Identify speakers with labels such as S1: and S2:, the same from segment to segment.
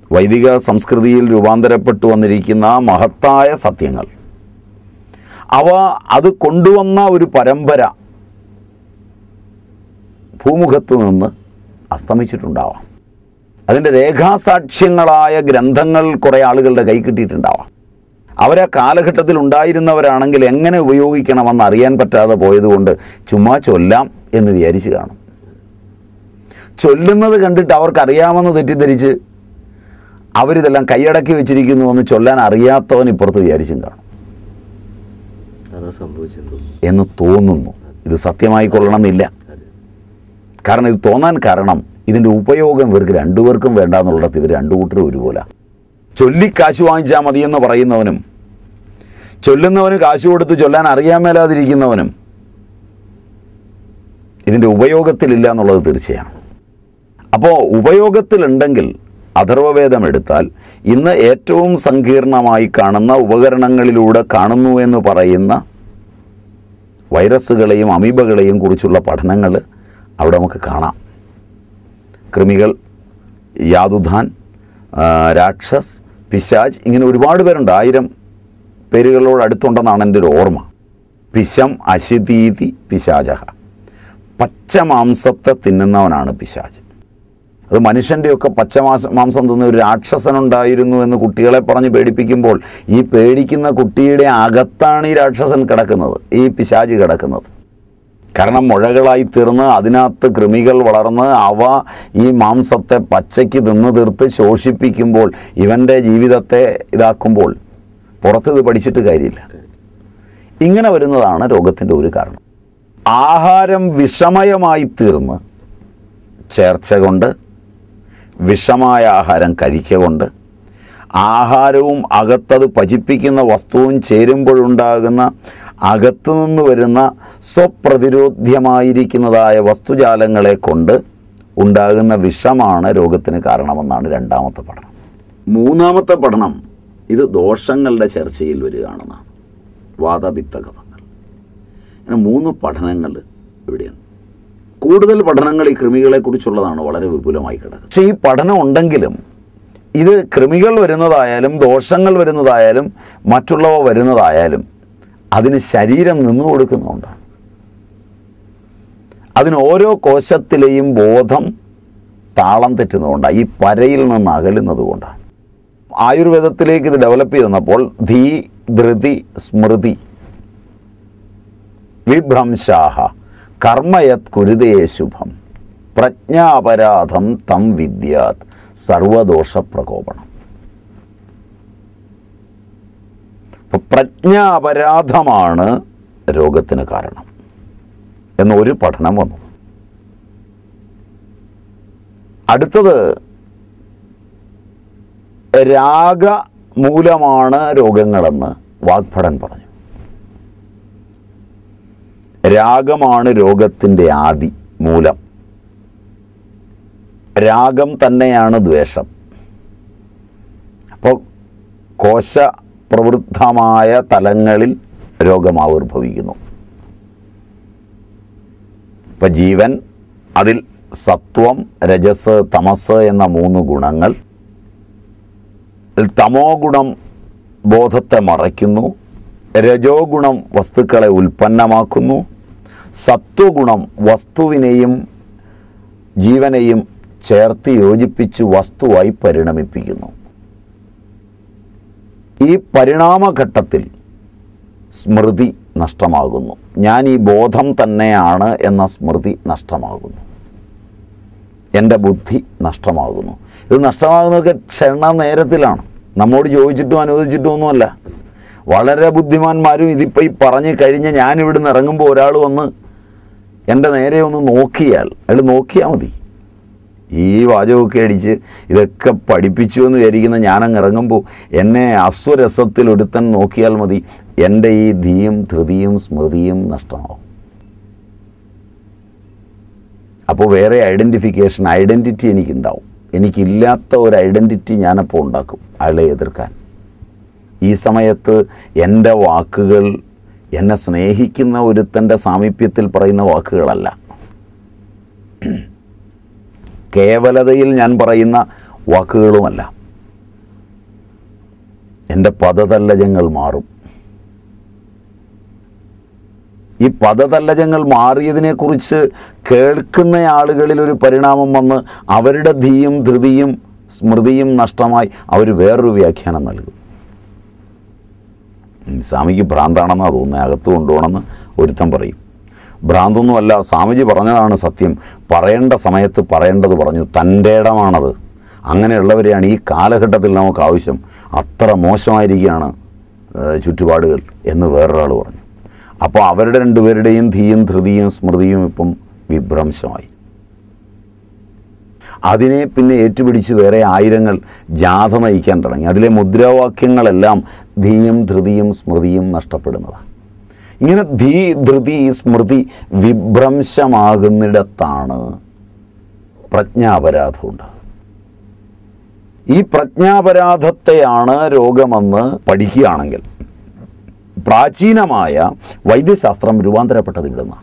S1: വൈദിക സംസ്കൃതിയിൽ രൂപാന്തരപ്പെട്ടു വന്നിരിക്കുന്ന മഹത്തായ സത്യങ്ങൾ അവ അത് കൊണ്ടുവന്ന ഒരു പരമ്പര ഭൂമുഖത്ത് നിന്ന് അസ്തമിച്ചിട്ടുണ്ടാവാം അതിൻ്റെ രേഖാസാക്ഷ്യങ്ങളായ ഗ്രന്ഥങ്ങൾ കുറേ ആളുകളുടെ കൈ കിട്ടിയിട്ടുണ്ടാവാം അവരെ കാലഘട്ടത്തിൽ ഉണ്ടായിരുന്നവരാണെങ്കിൽ എങ്ങനെ ഉപയോഗിക്കണമെന്ന് അറിയാൻ പറ്റാതെ പോയതുകൊണ്ട് ചുമ്മാ ചൊല്ലാം എന്ന് വിചാരിച്ച് കാണും ചൊല്ലുന്നത് കണ്ടിട്ട് അവർക്കറിയാമെന്ന് തെറ്റിദ്ധരിച്ച് അവരിതെല്ലാം കൈയടക്കി വെച്ചിരിക്കുന്നു എന്ന് ചൊല്ലാൻ അറിയാത്തവൻ ഇപ്പുറത്ത് വിചാരിച്ചും കാണും
S2: അതാ സംഭവിച്ചെന്ന് തോന്നുന്നു
S1: എന്ന് തോന്നുന്നു ഇത് സത്യമായി കൊള്ളണമെന്നില്ല
S2: അതെ
S1: കാരണം ഇത് തോന്നാൻ കാരണം ഇതിൻ്റെ ഉപയോഗം ഇവർക്ക് രണ്ടുപേർക്കും വേണ്ട എന്നുള്ളിടത്ത് ഇവർ രണ്ടു കൂട്ടരും ഒരുപോലെ ചൊല്ലി കാശ് വാങ്ങിച്ചാൽ മതിയെന്ന് പറയുന്നവനും ചൊല്ലുന്നവന് കാശ് കൊടുത്ത് ചൊല്ലാൻ അറിയാൻ മേലാതിരിക്കുന്നവനും ഇതിൻ്റെ ഉപയോഗത്തിലില്ല എന്നുള്ളത് തീർച്ചയാണ് അപ്പോൾ ഉപയോഗത്തിലുണ്ടെങ്കിൽ അഥർവവേദം എടുത്താൽ ഇന്ന് ഏറ്റവും സങ്കീർണമായി കാണുന്ന ഉപകരണങ്ങളിലൂടെ കാണുന്നു എന്ന് പറയുന്ന വൈറസുകളെയും അമീബകളെയും കുറിച്ചുള്ള പഠനങ്ങൾ അവിടെ നമുക്ക് കാണാം കൃമികൾ യാതുധാൻ ആ, രാക്ഷസ് പിശാജ് ഇങ്ങനെ ഒരുപാട് പേരുണ്ട് ആയിരം പേരുകളോട് അടുത്തുണ്ടെന്നാണ് എൻ്റെ ഒരു ഓർമ്മ പിശം അശിതീതി പിശാചഹ പച്ച മാംസത്തെ തിന്നുന്നവനാണ് പിശാജ് അത് മനുഷ്യൻ്റെയൊക്കെ പച്ചമാംസ മാംസം തിന്ന ഒരു രാക്ഷസനുണ്ടായിരുന്നു എന്ന് കുട്ടികളെ പറഞ്ഞ് പേടിപ്പിക്കുമ്പോൾ ഈ പേടിക്കുന്ന കുട്ടിയുടെ അകത്താണ് ഈ രാക്ഷസൻ കിടക്കുന്നത് ഈ പിശാജ് കിടക്കുന്നത് കാരണം മുഴകളായി തീർന്ന് അതിനകത്ത് കൃമികൾ വളർന്ന് അവ ഈ മാംസത്തെ പച്ചയ്ക്ക് തിന്നു തീർത്ത് ശോഷിപ്പിക്കുമ്പോൾ ഇവൻ്റെ ജീവിതത്തെ ഇതാക്കുമ്പോൾ പുറത്തിത് പഠിച്ചിട്ട് കാര്യമില്ല ഇങ്ങനെ വരുന്നതാണ് രോഗത്തിൻ്റെ ഒരു കാരണം ആഹാരം വിഷമയമായി തീർന്ന് ചേർച്ച കൊണ്ട് വിഷമായ ആഹാരം കഴിക്കുക കൊണ്ട് ആഹാരവും അകത്തത് പചിപ്പിക്കുന്ന വസ്തുവും ചേരുമ്പോഴുണ്ടാകുന്ന അകത്തു നിന്ന് വരുന്ന സ്വപ്രതിരോധ്യമായിരിക്കുന്നതായ വസ്തുജാലങ്ങളെ കൊണ്ട് ഉണ്ടാകുന്ന വിഷമാണ് രോഗത്തിന് കാരണമെന്നാണ് രണ്ടാമത്തെ പഠനം മൂന്നാമത്തെ പഠനം ഇത് ദോഷങ്ങളുടെ ചർച്ചയിൽ വരികയാണെന്നാണ് വാദപിത്തകമങ്ങൾ അങ്ങനെ മൂന്ന് പഠനങ്ങൾ ഇവിടെയാണ് കൂടുതൽ പഠനങ്ങൾ ഈ കൃമികളെക്കുറിച്ചുള്ളതാണ് വളരെ വിപുലമായി കിടക്കുന്നത് പക്ഷേ ഈ പഠനം ഉണ്ടെങ്കിലും ഇത് കൃമികൾ വരുന്നതായാലും ദോഷങ്ങൾ വരുന്നതായാലും മറ്റുള്ളവ വരുന്നതായാലും അതിന് ശരീരം നിന്നു കൊടുക്കുന്നുണ്ടാണ് അതിന് ഓരോ കോശത്തിലെയും ബോധം താളം തെറ്റുന്നതുകൊണ്ടാണ് ഈ പരയിൽ നിന്ന് അകലുന്നത് കൊണ്ടാണ് ആയുർവേദത്തിലേക്ക് ഇത് ഡെവലപ്പ് ചെയ്തപ്പോൾ ധീ ധൃതി സ്മൃതി വിഭ്രംശാഹ കർമ്മയത് കുരുതേ ശുഭം പ്രജ്ഞാപരാധം തം വിദ്യാത് സർവദോഷ പ്രകോപണം അപ്പൊ പ്രജ്ഞാപരാധമാണ് രോഗത്തിന് കാരണം എന്നൊരു പഠനം വന്നു അടുത്തത് രാഗ മൂലമാണ് രോഗങ്ങളെന്ന് വാഗ്ഭടൻ പറഞ്ഞു രാഗമാണ് രോഗത്തിൻ്റെ ആദി മൂലം രാഗം തന്നെയാണ് ദ്വേഷം അപ്പോൾ കോശ പ്രവൃദ്ധമായ തലങ്ങളിൽ രോഗം ആവിർഭവിക്കുന്നു ഇപ്പം ജീവൻ അതിൽ സത്വം രജസ് തമസ് എന്ന മൂന്ന് ഗുണങ്ങൾ ഇതിൽ തമോ ഗുണം ബോധത്തെ മറയ്ക്കുന്നു രജോ ഗുണം വസ്തുക്കളെ ഉൽപ്പന്നമാക്കുന്നു സത്വഗുണം വസ്തുവിനെയും ജീവനെയും ചേർത്ത് യോജിപ്പിച്ച് വസ്തുവായി പരിണമിപ്പിക്കുന്നു ഈ പരിണാമഘട്ടത്തിൽ സ്മൃതി നഷ്ടമാകുന്നു ഞാൻ ഈ ബോധം തന്നെയാണ് എന്ന സ്മൃതി നഷ്ടമാകുന്നു എൻ്റെ ബുദ്ധി നഷ്ടമാകുന്നു ഇത് നഷ്ടമാകുന്നതൊക്കെ ക്ഷണ നേരത്തിലാണ് നമ്മോട് ചോദിച്ചിട്ടും അനുവദിച്ചിട്ടും ഒന്നുമല്ല വളരെ ബുദ്ധിമാന്മാരും ഇതിപ്പോൾ ഈ പറഞ്ഞ് കഴിഞ്ഞ് ഞാൻ ഇവിടുന്ന് ഇറങ്ങുമ്പോൾ ഒരാൾ വന്ന് എൻ്റെ നേരെ ഒന്ന് നോക്കിയാൽ അയാൾ നോക്കിയാൽ മതി ഈ വാചകമൊക്കെ അടിച്ച് ഇതൊക്കെ പഠിപ്പിച്ചു എന്ന് വിചാരിക്കുന്ന ഞാനങ്ങ് ഇറങ്ങുമ്പോൾ എന്നെ അസ്വരസത്തിൽ ഒരുത്തൻ നോക്കിയാൽ മതി എൻ്റെ ഈ ധീയും ധൃതിയും സ്മൃതിയും നഷ്ടമാവും അപ്പോൾ വേറെ ഐഡൻറ്റിഫിക്കേഷൻ ഐഡൻറ്റിറ്റി എനിക്കുണ്ടാവും എനിക്കില്ലാത്ത ഒരു ഐഡൻറ്റിറ്റി ഞാനപ്പോൾ ഉണ്ടാക്കും അയാളെ എതിർക്കാൻ ഈ സമയത്ത് എൻ്റെ വാക്കുകൾ എന്നെ സ്നേഹിക്കുന്ന ഒരുത്തൻ്റെ സാമീപ്യത്തിൽ പറയുന്ന വാക്കുകളല്ല കേവലതയിൽ ഞാൻ പറയുന്ന വാക്കുകളുമല്ല എൻ്റെ പദതല്ലജങ്ങൾ മാറും ഈ പദതല്ലജങ്ങൾ മാറിയതിനെക്കുറിച്ച് കേൾക്കുന്ന ആളുകളിൽ ഒരു പരിണാമം വന്ന് അവരുടെ ധീയും ധൃതിയും സ്മൃതിയും നഷ്ടമായി അവർ വേറൊരു വ്യാഖ്യാനം നൽകും ഉം, സ്വാമിക്ക് ഭ്രാന്താണെന്നാണ് തോന്നുന്നത് അകത്ത് കൊണ്ടുപോകണമെന്ന് ഒരുത്തൻ പറയും ഭ്രാന്തൊന്നുമല്ല സ്വാമിജി പറഞ്ഞതാണ് സത്യം പറയേണ്ട സമയത്ത് പറയേണ്ടത് പറഞ്ഞു തൻ്റെ ഇടമാണത് അങ്ങനെയുള്ളവരെയാണ് ഈ കാലഘട്ടത്തിൽ നമുക്ക് ആവശ്യം അത്ര മോശമായിരിക്കുകയാണ് ഏഹ്, ചുറ്റുപാടുകൾ എന്ന് വേറൊരാൾ പറഞ്ഞു അപ്പോൾ അവരുടെ രണ്ടുപേരുടെയും ധീയും ധൃതിയും സ്മൃതിയും ഇപ്പം വിഭ്രംശമായി അതിനെ പിന്നെ ഏറ്റുപിടിച്ച് വേറെ ആയിരങ്ങൾ ജാഥ നയിക്കാൻ തുടങ്ങി അതിലെ മുദ്രാവാക്യങ്ങളെല്ലാം ധീയും ധൃതിയും സ്മൃതിയും നഷ്ടപ്പെടുന്നതാണ് ഇങ്ങനെ ധീ ധൃതി സ്മൃതി വിഭ്രംശമാകുന്നിടത്താണ് പ്രജ്ഞാപരാധം ഉണ്ടാകുന്നത് ഈ പ്രജ്ഞാപരാധത്തെയാണ് രോഗമെന്ന് പഠിക്കുകയാണെങ്കിൽ പ്രാചീനമായ വൈദ്യശാസ്ത്രം രൂപാന്തരപ്പെട്ടത് ഇവിടുന്നാണ്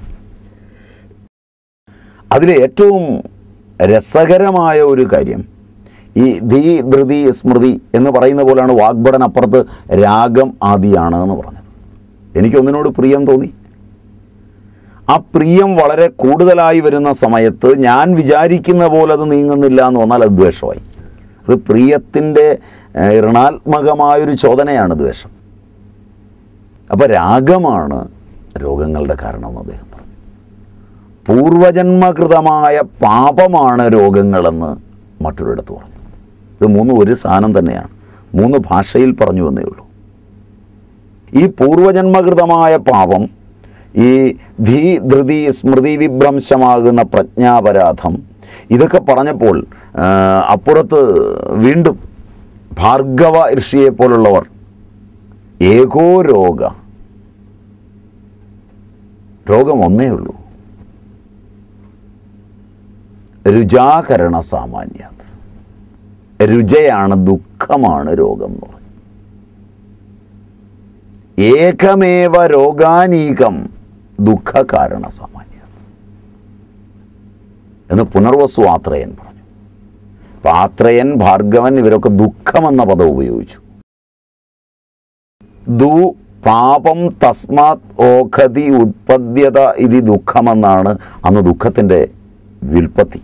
S1: അതിലെ ഏറ്റവും രസകരമായ ഒരു കാര്യം ഈ ധീ ധൃതി സ്മൃതി എന്ന് പറയുന്ന പോലെയാണ് വാഗ്ഭടൻ അപ്പുറത്ത് രാഗം ആദിയാണ് എന്ന് പറഞ്ഞത് എനിക്കൊന്നിനോട് പ്രിയം തോന്നി ആ പ്രിയം വളരെ കൂടുതലായി വരുന്ന സമയത്ത് ഞാൻ വിചാരിക്കുന്ന പോലെ അത് നീങ്ങുന്നില്ല എന്ന് വന്നാൽ അത് ദ്വേഷമായി അത് പ്രിയത്തിൻ്റെ ഏഹ്, ഋണാത്മകമായൊരു ചോദനയാണ് ദ്വേഷം അപ്പോൾ രാഗമാണ് രോഗങ്ങളുടെ കാരണമെന്ന് അദ്ദേഹം പറഞ്ഞു പൂർവജന്മകൃതമായ പാപമാണ് രോഗങ്ങളെന്ന് മറ്റൊരിടത്ത് പറഞ്ഞു ഇത് മൂന്നും ഒരു സാധനം തന്നെയാണ് മൂന്ന് ഭാഷയിൽ പറഞ്ഞു എന്നേ ഉള്ളൂ ഈ പൂർവജന്മകൃതമായ പാപം ഈ ധീ ധൃതി സ്മൃതി വിഭ്രംശമാകുന്ന പ്രജ്ഞാപരാധം ഇതൊക്കെ പറഞ്ഞപ്പോൾ ആ, അപ്പുറത്ത് വീണ്ടും ഭാർഗവ ഋഷിയെ പോലുള്ളവർ ഏകോ രോഗ രോഗം ഒന്നേ ഉള്ളൂ രുചാകരണ സാമാന്യാത് രുചയാണ് ദുഃഖമാണ് രോഗം എന്ന് പറഞ്ഞു ഏകമേവ രോഗാനീകം ദുഃഖകാരണ സാമാന്യാത് എന്ന് പുനർവസു ആത്രയൻ പറഞ്ഞു അപ്പൊ ആത്രയൻ ഭാർഗവൻ ഇവരൊക്കെ ദുഃഖമെന്ന പദം ഉപയോഗിച്ചു ദു പാപം തസ്മാത് ഓഖതി ഉത്പദ്യത ഇത് ദുഃഖമെന്നാണ് അന്ന് ദുഃഖത്തിൻ്റെ വ്യുൽപ്പത്തി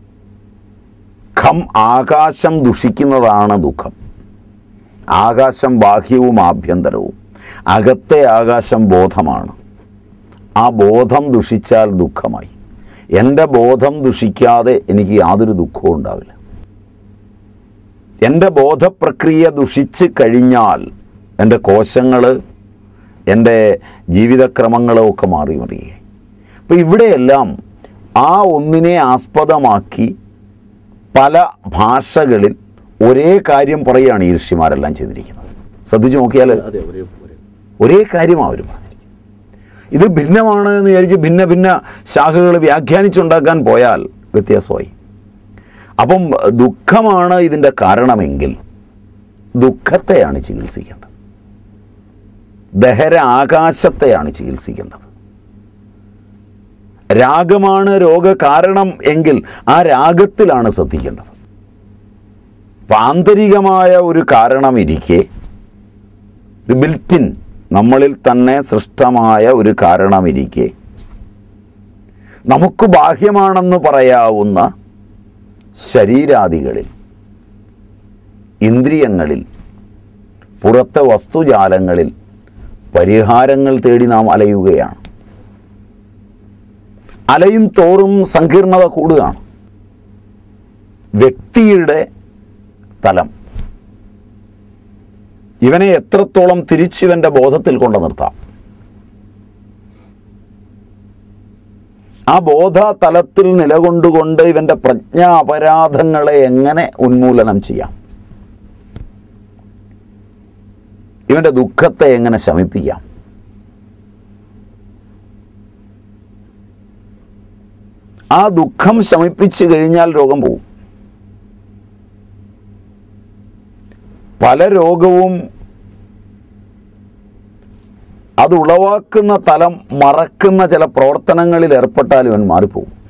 S1: ഖം ആകാശം ദുഷിക്കുന്നതാണ് ദുഃഖം ആകാശം ബാഹ്യവും ആഭ്യന്തരവും അകത്തെ ആകാശം ബോധമാണ് ആ ബോധം ദുഷിച്ചാൽ ദുഃഖമായി എൻ്റെ ബോധം ദുഷിക്കാതെ എനിക്ക് യാതൊരു ദുഃഖവും ഉണ്ടാവില്ല എൻ്റെ ബോധപ്രക്രിയ ദുഷിച്ച് കഴിഞ്ഞാൽ എൻ്റെ കോശങ്ങൾ എൻ്റെ ജീവിതക്രമങ്ങളും ഒക്കെ മാറി മറിയുകയായി അപ്പോൾ ഇവിടെയെല്ലാം ആ ഒന്നിനെ ആസ്പദമാക്കി പല ഭാഷകളിൽ ഒരേ കാര്യം പറയുകയാണ് ഈ ഋഷിമാരെല്ലാം ചെയ്തിരിക്കുന്നത് ശ്രദ്ധിച്ചു നോക്കിയാൽ
S2: അതെ ഒരേ ഒരേ
S1: ഒരേ കാര്യമാണ് അവർ പറഞ്ഞിരിക്കുന്നത് ഇത് ഭിന്നമാണ് എന്ന് വിചാരിച്ച് ഭിന്ന ഭിന്ന ശാഖകൾ വ്യാഖ്യാനിച്ചുണ്ടാക്കാൻ പോയാൽ വ്യത്യാസമായി അപ്പം ദുഃഖമാണ് ഇതിൻ്റെ കാരണമെങ്കിൽ ദുഃഖത്തെയാണ് ചികിത്സിക്കേണ്ടത് ദഹര ആകാശത്തെയാണ് ചികിത്സിക്കേണ്ടത് രാഗമാണ് രോഗകാരണം എങ്കിൽ ആ രാഗത്തിലാണ് ശ്രദ്ധിക്കേണ്ടത് അപ്പം ആന്തരികമായ ഒരു കാരണം ഇരിക്കെ ഒരു ബിൽറ്റിൻ നമ്മളിൽ തന്നെ സൃഷ്ടമായ ഒരു കാരണമിരിക്കെ നമുക്ക് ബാഹ്യമാണെന്ന് പറയാവുന്ന ശരീരാദികളിൽ ഇന്ദ്രിയങ്ങളിൽ പുറത്തെ വസ്തുജാലങ്ങളിൽ പരിഹാരങ്ങൾ തേടി നാം അലയുകയാണ് അലയും തോറും സങ്കീർണത കൂടുകയാണ് വ്യക്തിയുടെ തലം ഇവനെ എത്രത്തോളം തിരിച്ചിവൻ്റെ ബോധത്തിൽ കൊണ്ടു നിർത്താം ആ ബോധ തലത്തിൽ നിലകൊണ്ടുകൊണ്ട് ഇവൻ്റെ പ്രജ്ഞാ അപരാധങ്ങളെ എങ്ങനെ ഉന്മൂലനം ചെയ്യാം ഇവൻ്റെ ദുഃഖത്തെ എങ്ങനെ ശമിപ്പിക്കാം ആ ദുഃഖം ശമിപ്പിച്ചു കഴിഞ്ഞാൽ രോഗം പോകും പല രോഗവും അത് ഉളവാക്കുന്ന തലം മറക്കുന്ന ചില പ്രവർത്തനങ്ങളിൽ ഏർപ്പെട്ടാൽ ഇവൻ മാറിപ്പോകും